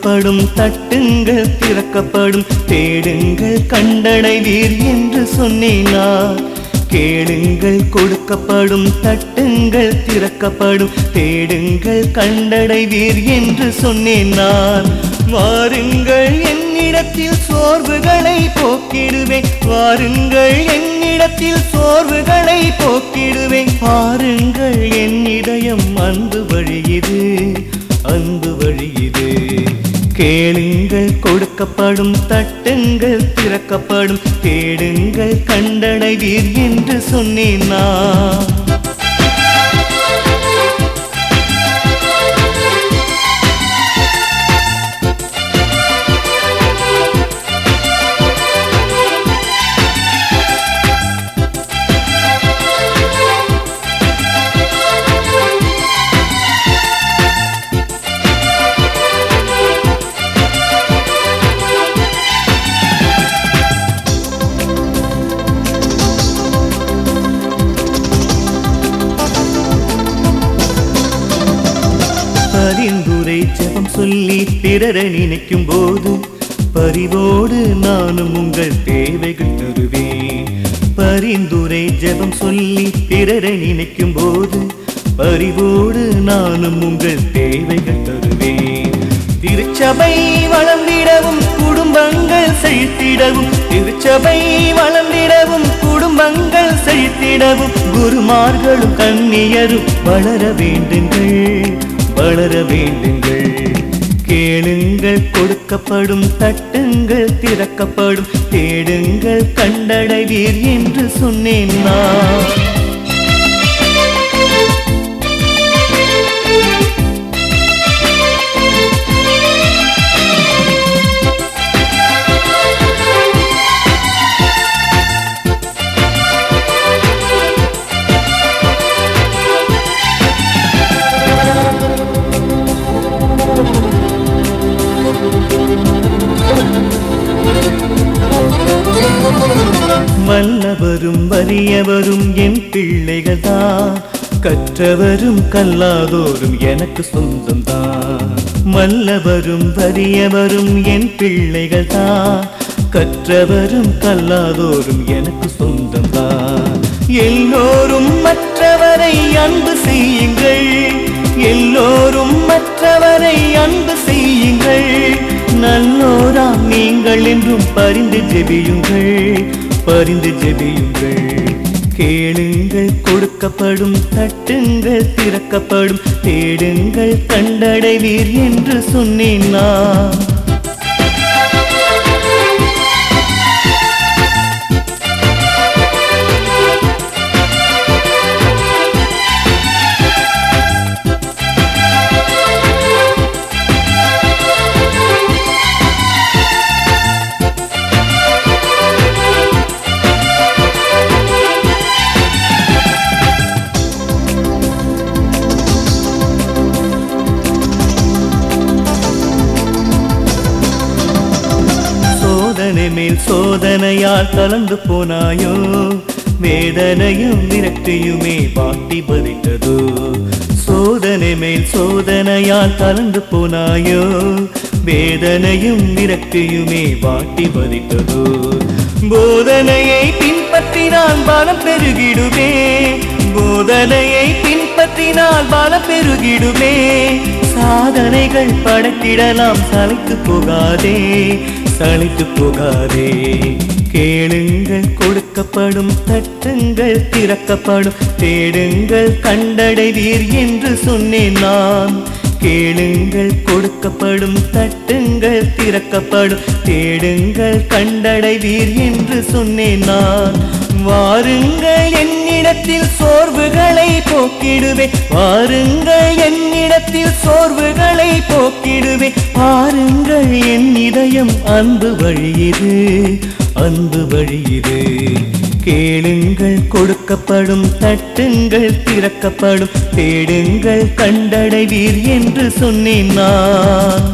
கொடுக்கப்படும் தட்டுங்கள் திறக்கப்படும் தேடுங்கள் கண்டடைவீர் என்று சொன்னேன் நான் கேளுங்கள் கொடுக்கப்படும் தட்டுங்கள் திறக்கப்படும் தேடுங்கள் கண்டடைவீர் என்று சொன்னேன் நான் வாருங்கள் என்னிடத்தில் சோர்வுகளை போக்கிடுவேன் வாருங்கள் என்னிடத்தில் சோர்வுகளை போக்கிடுவேன் பாருங்கள் என் இதயம் அன்பு வழியுது அன்பு வழியுது கேளுங்கள் கொடுக்கப்படும் தட்டுங்கள் திறக்கப்படும் தேடுங்கள் கண்டடைவீர் என்று சொன்னேன் நான் பரிந்துரை ஜெபம் சொல்லி பிறரை நினைக்கும் போது பரிவோடு நானும் உங்கள் தேவைகள் தருவேன் பரிந்துரை ஜெபம் சொல்லி பிறரை நினைக்கும் போது பரிவோடு நானும் உங்கள் தேவைகள் தருவேன் திருச்சபை வளர்ந்திடவும் குடும்பங்கள் செழித்திடவும் திருச்சபை வளர்ந்திடவும் குடும்பங்கள் செழித்திடவும் குருமார்களும் கண்ணியரும் வளர வேண்டுங்கள் வளர வேண்டுங்கள் கேளுங்கள் கொடுக்கப்படும் தட்டுங்கள் திறக்கப்படும் தேடுங்கள் கண்டடைவீர் என்று சொன்னேன் நான் வல்லவரும் வறியவரும் என் பிள்ளைகள் தான் கற்றவரும் கல்லாதோரும் எனக்கு சொந்தம் தான் வல்லவரும் வறியவரும் என் பிள்ளைகள் தான் கற்றவரும் கல்லாதோரும் எனக்கு சொந்தம் தான் எல்லோரும் மற்றவரை அன்பு செய்யுங்கள் எல்லோரும் மற்றவரை அன்பு செய்யுங்கள் நல்லோராம் நீங்கள் என்றும் பரிந்து ஜெபியுங்கள் பரிந்து ஜெபியுங்கள் கேளுங்கள் கொடுக்கப்படும் தட்டுங்கள் திறக்கப்படும் தேடுங்கள் கண்டடைவீர் என்று சொன்னேன் நான் சோதனை மேல் சோதனையால் கலந்து போனாயோ வேதனையும் விரக்தியுமே வாட்டி பறித்ததோ சோதனை மேல் சோதனையால் கலந்து போனாயோ வேதனையும் விரக்தியுமே வாட்டி பறித்ததோ போதனையை பின்பற்றினால் பலம் பெருகிடுமே போதனையை பின்பற்றினால் பலம் பெருகிடுமே சாதனைகள் படைத்திடலாம் சளைத்து போகாதே சளைத்து போகாதே கேளுங்கள் கொடுக்கப்படும் தட்டுங்கள் திறக்கப்படும் தேடுங்கள் கண்டடைவீர் என்று சொன்னேன் நான் கேளுங்கள் கொடுக்கப்படும் தட்டுங்கள் திறக்கப்படும் தேடுங்கள் கண்டடைவீர் என்று சொன்னேன் நான் வாருங்கள் என்னிடத்தில் சோர்வுகளை போக்கிடுவேன் வாருங்கள் என்னிடத்தில் சோர்வுகளை போக்கிடுவேன் பாருங்கள் என் இதயம் அன்பு வழியுது அன்பு வழியுது கேளுங்கள் கொடுக்கப்படும் தட்டுங்கள் திறக்கப்படும் தேடுங்கள் கண்டடைவீர் என்று சொன்னேன் நான்